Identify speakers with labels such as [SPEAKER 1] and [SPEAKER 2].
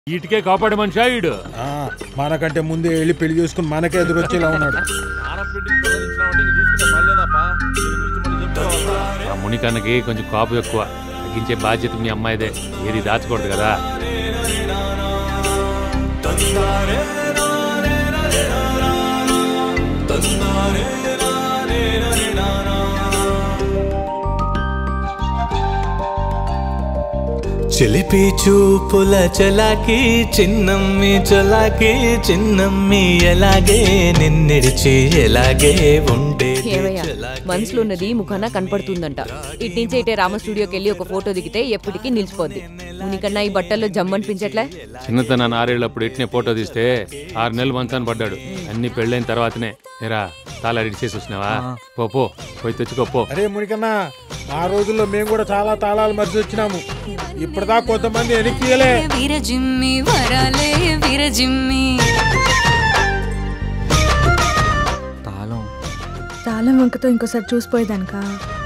[SPEAKER 1] ఈటికే కాపాడే మనిషా ఈడు
[SPEAKER 2] ఆ, మనకంటే ముందే వెళ్ళి పెళ్లి చేసుకుని మనకే ఎదురొచ్చేలా ఉన్నాడు
[SPEAKER 1] ఆ మునికన్నకి కొంచెం కాపు ఎక్కువ తగ్గించే బాధ్యత మీ అమ్మాయిదే ఏది దాచకూడదు కదా
[SPEAKER 3] చిలిపి చూపుల చలాకి చిన్నమ్మి చలాకి చిన్నమ్మి ఎలాగే నిన్నిడిచి ఎలాగే ఉండే
[SPEAKER 4] ఏమయ్యా మనసులో ఉన్నది ముఖాన కనపడుతుందంట ఇటు నుంచి ఇటే రామ స్టూడియోకి వెళ్ళి ఒక ఫోటో దిగితే ఎప్పటికీ నిలిచిపోద్ది ఉనికన్నా ఈ బట్టల్లో జమ్మనిపించట్లే
[SPEAKER 1] చిన్నతనాన్ని ఆరేళ్ళప్పుడు ఇట్నే ఫోటో తీస్తే ఆరు నెలలు మంచాన్ని పడ్డాడు అన్ని పెళ్ళైన తర్వాతనే ఏరా తాళా రెడీ చేసి వచ్చినావా పో పో పోయి తెచ్చుకో పో
[SPEAKER 2] అరే మునికన్నా ఆ రోజుల్లో మేము కూడా చాలా తాళాలు మరిచి వచ్చినాము ఇప్పటిదాకా కొంతమంది వెనక్కియలే
[SPEAKER 5] వీరజిమ్మి వరాలే వీరజిమ్మి
[SPEAKER 6] తాళం
[SPEAKER 7] తాళం వంకతో ఇంకోసారి చూసిపోయేదానికా